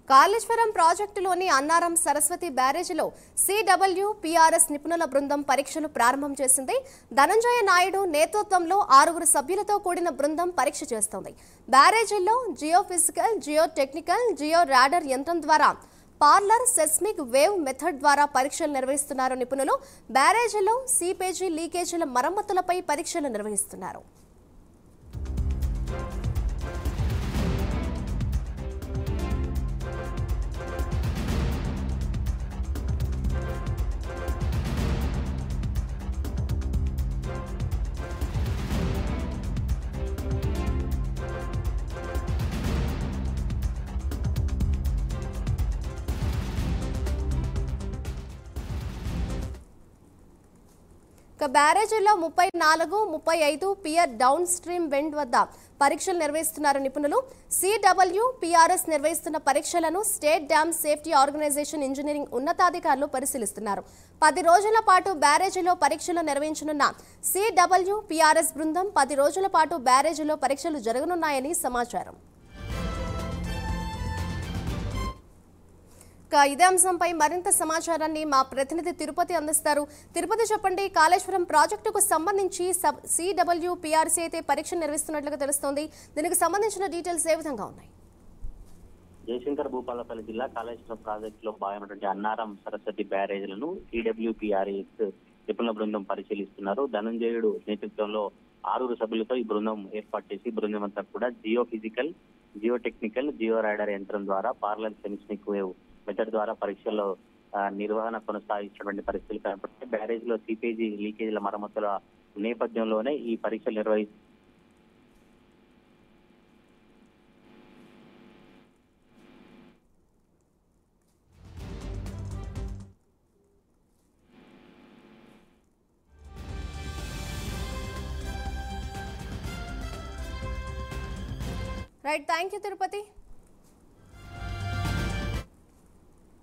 కాళేశ్వరం ప్రాజెక్టులోని అన్నారం సరస్వతి బ్యారేజీలో CW PRS నిపుణుల బృందం పరీక్షలు ప్రారంభం చేసింది ధనంజయ నాయుడు నేతృత్వంలో ఆరుగురు సభ్యులతో కూడిన బృందం పరీక్ష చేస్తోంది బ్యారేజీల్లో geo physical geo technical geo radar యంత్రం ద్వారా పార్లర్ సెస్మిక్ వేవ్ మెథడ్ ద్వారా పరీక్షలు నిర్వహిస్తున్నారు నిపుణులు బ్యారేజీలో సీపేజీ లీకేజీల మరమ్మతులపై పరీక్షలు నిర్వహిస్తున్నారు ఇక బ్యారేజీలో ముప్పై నాలుగు ముప్పై ఐదు పియర్ డౌన్ స్ట్రీమ్ వెండ్ వద్ద పరీక్షలు నిర్వహిస్తున్నారు నిపుణులు సిడబ్ల్యూ పిఆర్ఎస్ నిర్వహిస్తున్న పరీక్షలను state dam safety organisation engineering ఉన్నతాధికారులు పరిశీలిస్తున్నారు పది రోజుల పాటు బ్యారేజీలో పరీక్షలు నిర్వహించనున్న సిడబ్ల్యూ పిఆర్ఎస్ బృందం పది రోజుల పాటు బ్యారేజీలో పరీక్షలు జరగనున్నాయని సమాచారం ఇక ఇదే అంశంపై మరింత సమాచారాన్ని మా ప్రతినిధి తిరుపతి అందిస్తారు తిరుపతి చెప్పండి కాళేశ్వరం ప్రాజెక్టుకు సంబంధించి సబ్ సిడబ్ల్యూ పిఆర్సీ అయితే పరీక్ష నిర్వహిస్తున్నట్లుగా తెలుస్తోంది దీనికి సంబంధించిన డీటెయిల్స్ ఏ విధంగా ఉన్నాయి జయశంకర్ భూపాలపల్లి జిల్లా కాళేశ్వరం ప్రాజెక్టులో భాగమైనటువంటి అన్నారం సరస్వతి బ్యారేజ్లను ఈడబ్ల్యూపీఆర్ఎస్ నిపుణుల బృందం పరిశీలిస్తున్నారు ధనంజయుడు నేతృత్వంలో ఆరుగురు సభ్యులతో ఈ బృందం ఏర్పాటు చేసి ఈ బృందం అంతా కూడా geo physical geo technical geo radar యంత్రం ద్వారా పార్లర్ సెన్స్మిక్ వేవ్ మెథడ్ ద్వారా పరీక్షల్లో ఆ, నిర్వహణ కొనసాగించినటువంటి పరిస్థితులు కనపడతాయి బ్యారేజ్ లో సిపేజీ లీకేజీల మరమ్మతుల నేపథ్యంలోనే ఈ పరీక్షలు నిర్వహి రైట్ థ్యాంక్ యూ తిరుపతి